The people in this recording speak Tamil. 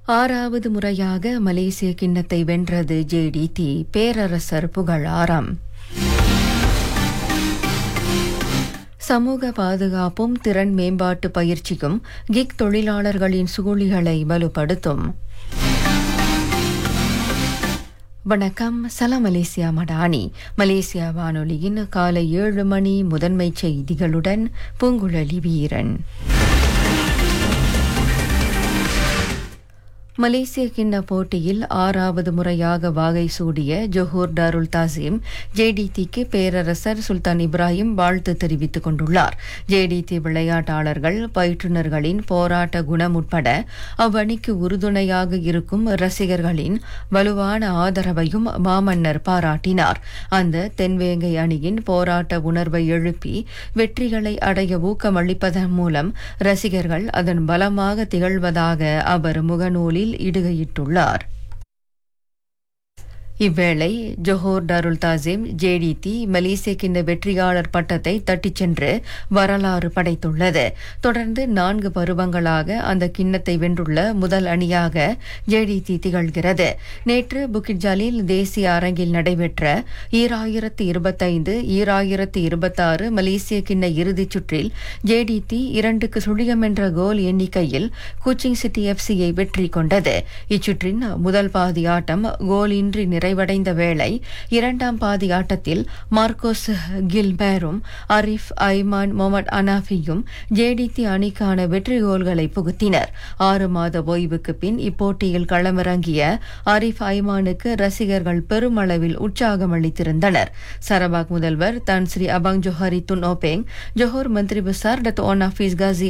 ஆறாவது முறையாக மலேசிய கிண்ணத்தை வென்றது ஜேடிடி பேரரசர் புகழாரம் சமூக பாதுகாப்பும் திறன் மேம்பாட்டு பயிற்சியும் கிக் தொழிலாளர்களின் சூழிகளை வலுப்படுத்தும் வணக்கம் சலாம் மலேசியா மடானி மலேசியா வானொலியின் காலை ஏழு மணி முதன்மை செய்திகளுடன் பூங்குழலி வீரன் மலேசிய கிண்ண போட்டியில் ஆறாவது முறையாக வாகை சூடிய ஜொஹூர் டாருல் தாசிம் ஜேடிடிக்கு பேரரசர் சுல்தான் இப்ராஹிம் வாழ்த்து தெரிவித்துக் கொண்டுள்ளார் ஜேடிடி விளையாட்டாளர்கள் பயிற்றுநர்களின் போராட்ட குணம் உட்பட அவ்வணிக்கு உறுதுணையாக இருக்கும் ரசிகர்களின் வலுவான ஆதரவையும் மாமன்னர் பாராட்டினார் அந்த தென்வேங்கை அணியின் போராட்ட உணர்வை எழுப்பி வெற்றிகளை அடைய ஊக்கமளிப்பதன் மூலம் ரசிகர்கள் அதன் பலமாக திகழ்வதாக அவர் முகநூலில் இடுகையிட்டுள்ளார் இவ்வேளை ஜொஹோர் டாருல் தாசிம் ஜேடிடி மலேசிய கிண்ண வெற்றியாளர் பட்டத்தை தட்டிச் சென்று வரலாறு படைத்துள்ளது தொடர்ந்து நான்கு பருவங்களாக அந்த கிண்ணத்தை வென்றுள்ள முதல் அணியாக ஜேடிடி திகழ்கிறது நேற்று புக்கிட்ஜாலில் தேசிய அரங்கில் நடைபெற்ற ஈராயிரத்து இருபத்தைந்து ஈராயிரத்து இருபத்தாறு மலேசிய கிண்ண இறுதிச் சுற்றில் ஜேடிடி இரண்டுக்கு சுழியம் என்ற கோல் எண்ணிக்கையில் கோச்சிங் சிட்டி எஃப்சியை வெற்றி கொண்டது இச்சுற்றின் முதல் பாதி ஆட்டம் கோலின்றி நிறைவடைந்த வேளை இரண்டாம் பாதி ஆட்டத்தில் மார்க்கோஸ் கில்பேரும் அரிஃப் ஐமான் மொமட் அனாஃபியும் ஜேடிடி அணிக்கான வெற்றி கோல்களை புகுத்தினர் ஆறு மாத ஓய்வுக்கு பின் இப்போட்டியில் களமிறங்கிய அரிஃப் ஐமானுக்கு ரசிகர்கள் பெருமளவில் உற்சாகம் அளித்திருந்தனர் சரபாக் முதல்வர் தான் Sri Abang Johari Tun Openg Johor Menteri Besar Datuk Onn Hafiz Kashi